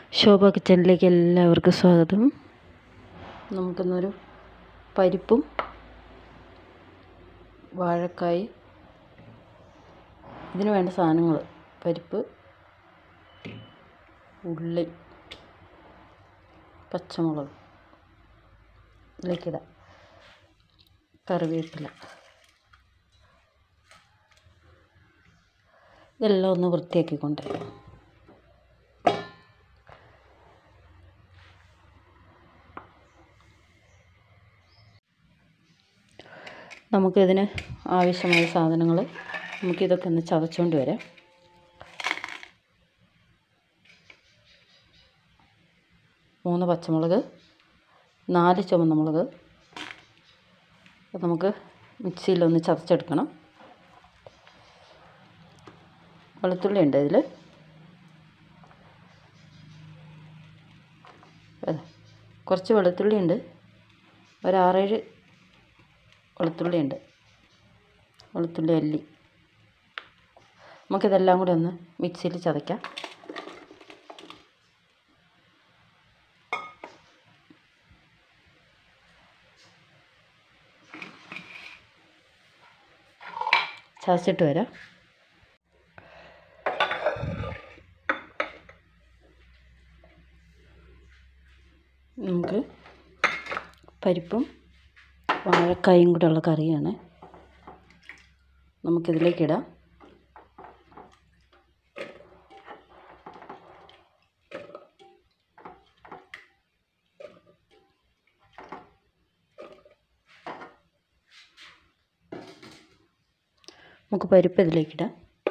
ശോഭ കിച്ചണിലേക്ക് എല്ലാവർക്കും സ്വാഗതം നമുക്കിന്നൊരു പരിപ്പും വാഴക്കായ് ഇതിന് വേണ്ട സാധനങ്ങൾ പരിപ്പ് ഉള്ളി പച്ചമുളക് ഇതിലേക്കിടാം കറിവേപ്പില ഇതെല്ലാം ഒന്ന് വൃത്തിയാക്കി കൊണ്ടുവരാം നമുക്കിതിന് ആവശ്യമായ സാധനങ്ങൾ നമുക്കിതൊക്കെ ഒന്ന് ചതച്ചുകൊണ്ട് വരാം മൂന്ന് പച്ചമുളക് നാല് ചുവന്ന മുളക് നമുക്ക് മിക്സിയിലൊന്ന് ചതച്ചെടുക്കണം വെളുത്തുള്ളി ഉണ്ട് ഇതിൽ കുറച്ച് വെളുത്തുള്ളി ഉണ്ട് ഒരു ആറേഴ് വെളുത്തുള്ളി ഉണ്ട് വെളുത്തുള്ളി അല്ലി നമുക്കിതെല്ലാം കൂടി ഒന്ന് മിക്സിയിൽ ചതയ്ക്കാം ചതച്ചിട്ട് വരാം നമുക്ക് പരിപ്പും വാഴക്കായും കൂടെ ഉള്ള കറിയാണ് നമുക്കിതിലേക്കിടാം നമുക്ക് പരിപ്പ് ഇതിലേക്കിടാം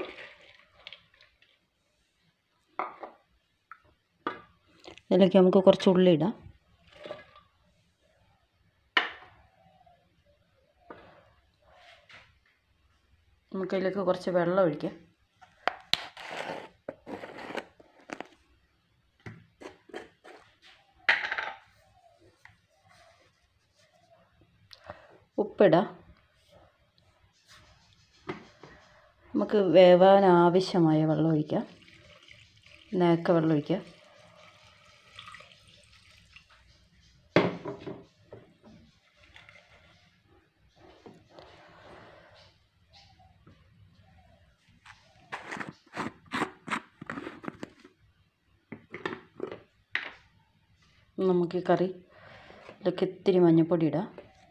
ഇതിലേക്ക് നമുക്ക് കുറച്ച് ഉള്ളി ഇടാം നമുക്കതിലേക്ക് കുറച്ച് വെള്ളം ഒഴിക്കാം ഉപ്പിടാം നമുക്ക് വേവാൻ ആവശ്യമായ വെള്ളം ഒഴിക്കാം നേക്ക വെള്ളം ഒഴിക്കാം നമുക്ക് ഈ കറി ഇതിലേക്ക് ഇത്തിരി മഞ്ഞൾപ്പൊടി ഇടാം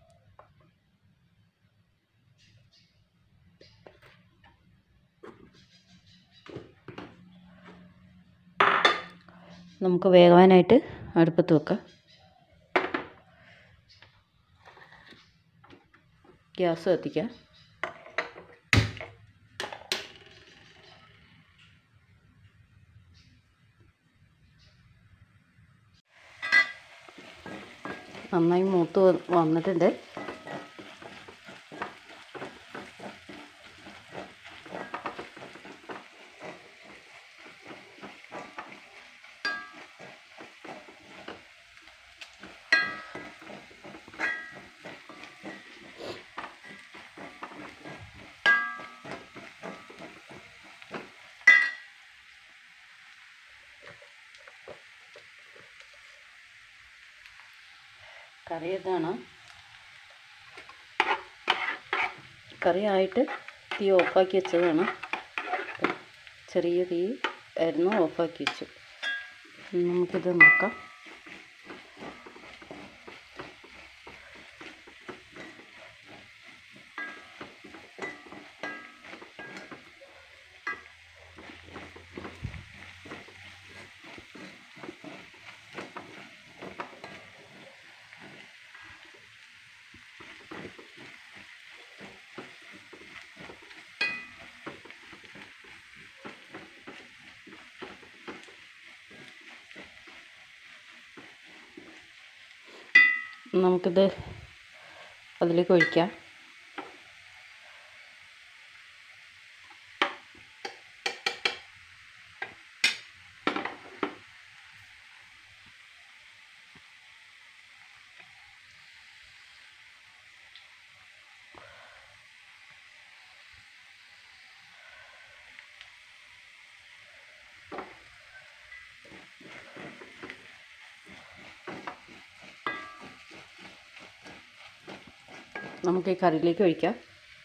നമുക്ക് വേകാനായിട്ട് അടുപ്പത്ത് വെക്കാം ഗ്യാസ് കത്തിക്കാം നന്നായി മൂത്ത് വന്നിട്ടുണ്ട് കറി ഇതാണ് കറി ആയിട്ട് തീ ഓഫാക്കി വെച്ചതാണ് ചെറിയ തീ ആയിരുന്നു ഓഫാക്കി വെച്ചു നമുക്കിത് നോക്കാം നമുക്കിത് അതിലേക്ക് ഒഴിക്കാം നമുക്ക് ഈ കറിയിലേക്ക് ഒഴിക്കാം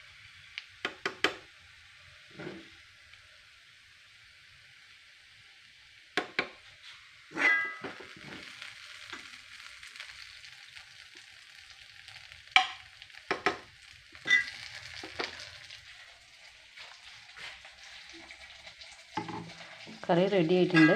കറി റെഡി ആയിട്ടുണ്ട്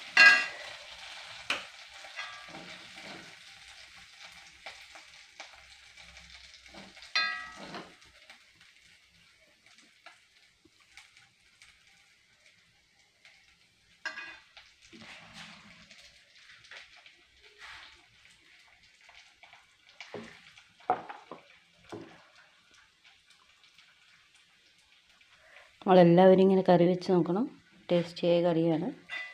നമ്മളെല്ലാവരും ഇങ്ങനെ കറി വെച്ച് നോക്കണം ടേസ്റ്റിയായ കറിയാണ്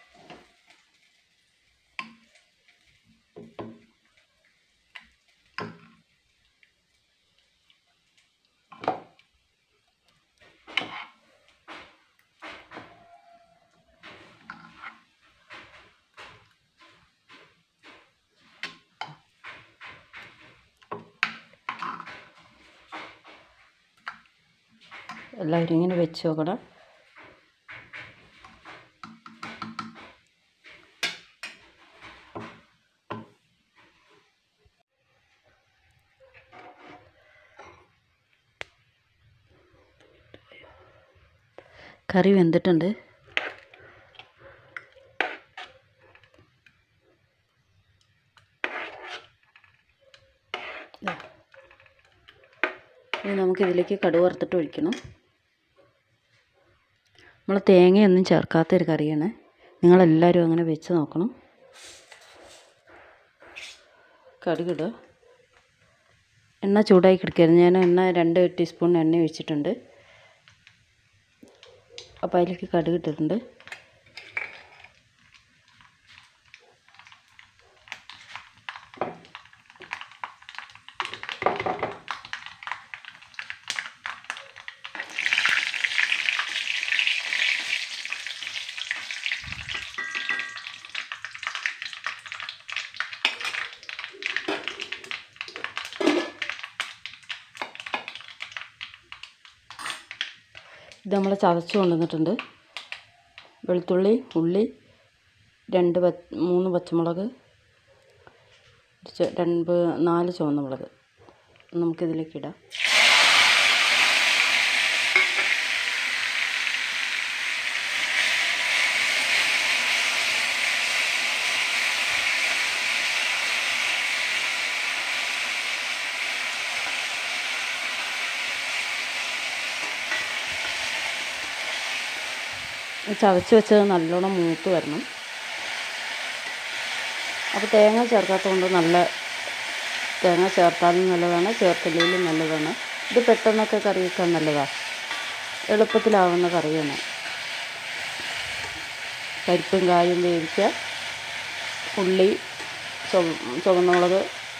എല്ലാവരും ഇങ്ങനെ വെച്ച് നോക്കണം കറി വെന്തിട്ടുണ്ട് ദാ. ഇനി നമുക്കിതിലേക്ക് കടുക് വറുത്തിട്ട് ഒഴിക്കണം നമ്മൾ തേങ്ങയൊന്നും ചേർക്കാത്തൊരു കറിയാണ് നിങ്ങളെല്ലാവരും അങ്ങനെ വെച്ച് നോക്കണം കടുകിടുക എണ്ണ ചൂടായി കിടക്കരുത് ഞാൻ എണ്ണ രണ്ട് ടീസ്പൂൺ എണ്ണ ഒഴിച്ചിട്ടുണ്ട് അപ്പോൾ അതിലേക്ക് കടുക് ഇട്ടിട്ടുണ്ട് ഇത് നമ്മൾ ചതച്ച് കൊണ്ടുവന്നിട്ടുണ്ട് വെളുത്തുള്ളി ഉള്ളി രണ്ട് പ മൂന്ന് പച്ചമുളക് ചെ- രണ്ട് നാല് ചുവന്ന മുളക് നമുക്കിതിലേക്ക് ഇടാം ചതച്ച് വെച്ചത് നല്ലോണം മൂത്ത് വരണം അപ്പോൾ തേങ്ങ ചേർക്കാത്തതുകൊണ്ട് നല്ല തേങ്ങ ചേർത്താലും നല്ലതാണ് ചേർത്തില്ലെങ്കിലും നല്ലതാണ് ഇത് പെട്ടെന്നൊക്കെ കറി വെക്കാൻ നല്ലതാണ് എളുപ്പത്തിലാവുന്ന കറിയാണ് പരിപ്പും കായും വേവിക്കുക ഉള്ളി ചുവ- ചുവന്ന മുളക്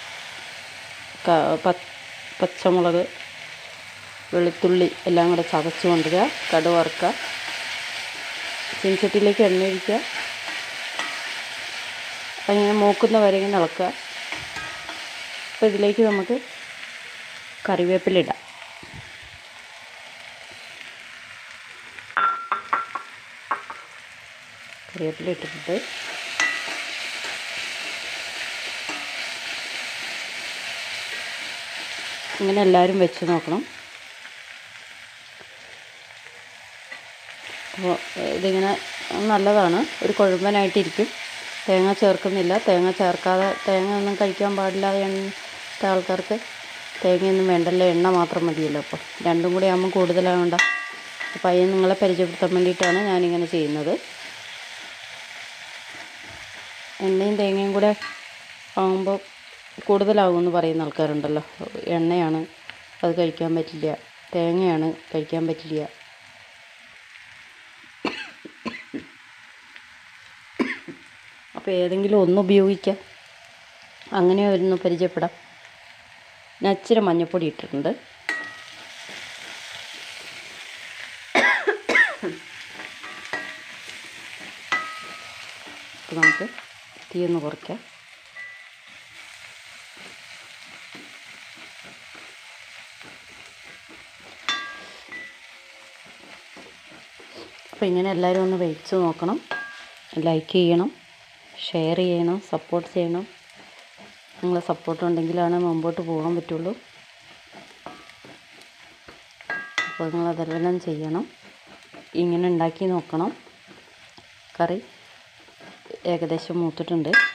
ക- പ- പച്ചമുളക് വെളുത്തുള്ളി എല്ലാം കൂടെ ചതച്ച് കൊണ്ടുവരിക കടുക് വറുക്കുക ചീനച്ചട്ടിയിലേക്ക് എണ്ണ ഒഴിക്കുക അങ്ങനെ മൂക്കുന്ന വരെ ഇങ്ങനെ ഇളക്കുക അപ്പോൾ ഇതിലേക്ക് നമുക്ക് കറിവേപ്പില ഇടാം കറിവേപ്പില ഇട്ടിട്ട് ഇങ്ങനെ എല്ലാവരും വെച്ച് നോക്കണം അപ്പോൾ ഇതിങ്ങനെ നല്ലതാണ് ഒരു കൊഴുമ്പനായിട്ടിരിക്കും തേങ്ങ ചേർക്കുന്നില്ല തേങ്ങ ചേർക്കാതെ തേങ്ങ ഒന്നും കഴിക്കാൻ പാടില്ലാതെ എണ്ണ ആൾക്കാർക്ക് തേങ്ങയൊന്നും വേണ്ടല്ലോ എണ്ണ മാത്രം മതിയല്ലോ അപ്പോൾ രണ്ടും കൂടി ആകുമ്പോൾ കൂടുതലാവണ്ട അപ്പോൾ അതിന് നിങ്ങളെ പരിചയപ്പെടുത്താൻ വേണ്ടിയിട്ടാണ് ഞാനിങ്ങനെ ചെയ്യുന്നത് എണ്ണയും തേങ്ങയും കൂടെ ആകുമ്പോൾ കൂടുതലാകുമെന്ന് പറയുന്ന ആൾക്കാരുണ്ടല്ലോ എണ്ണയാണ് അത് കഴിക്കാൻ പറ്റില്ല തേങ്ങയാണ് കഴിക്കാൻ പറ്റില്ല അപ്പോൾ ഏതെങ്കിലും ഒന്ന് ഉപയോഗിക്കാം അങ്ങനെ ഒന്ന് പരിചയപ്പെടാം ഞാൻ ഇച്ചിരി മഞ്ഞൾപ്പൊടി ഇട്ടിട്ടുണ്ട് അപ്പോൾ നമുക്ക് തീ ഒന്ന് കുറയ്ക്കാം അപ്പോൾ ഇങ്ങനെ എല്ലാവരും ഒന്ന് വെച്ച് നോക്കണം ലൈക്ക് ചെയ്യണം ഷെയർ ചെയ്യണം സപ്പോർട്ട് ചെയ്യണം നിങ്ങളെ സപ്പോർട്ട് ഉണ്ടെങ്കിലാണ് മുമ്പോട്ട് പോകാൻ പറ്റുള്ളൂ അപ്പോൾ നിങ്ങൾ അതെല്ലാം ചെയ്യണം ഇങ്ങനെ ഉണ്ടാക്കി നോക്കണം കറി ഏകദേശം മൂത്തിട്ടുണ്ട്